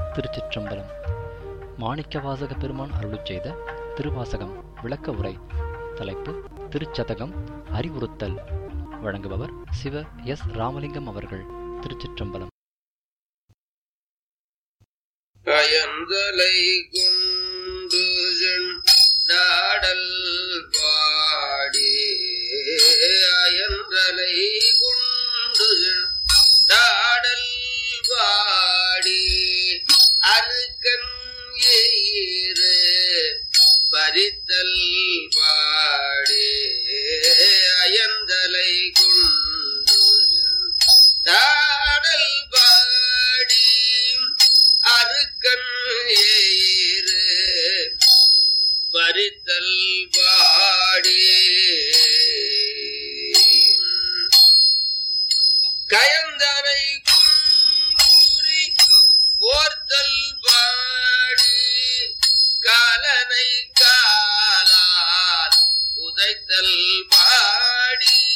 திருச்சிற்றம்பலம் மாணிக்கவாசக பெருமான் அருளிச் செய்த திருவாசகம் விளக்க உரை தலைப்பு திருச்சதகம் அறிவுறுத்தல் வழங்குபவர் சிவ எஸ் ராமலிங்கம் அவர்கள் திருச்சிற்றம்பலம் கயந்தலை கொண்டு செண்டாடல் பாடி அயந்தலை கொண்டு செண்டாடல் பாடி அருக்கன் ஏறு பறித்தல் பாடி அயந்தலை கொண்டு செண்டாடல் பாடி அருக்கன் ஏறு பறித்தல் பாடி கயந்தனை குன்றூரி போர்த்தல் பாடி காலனை காலால் உதைத்தல் பாடி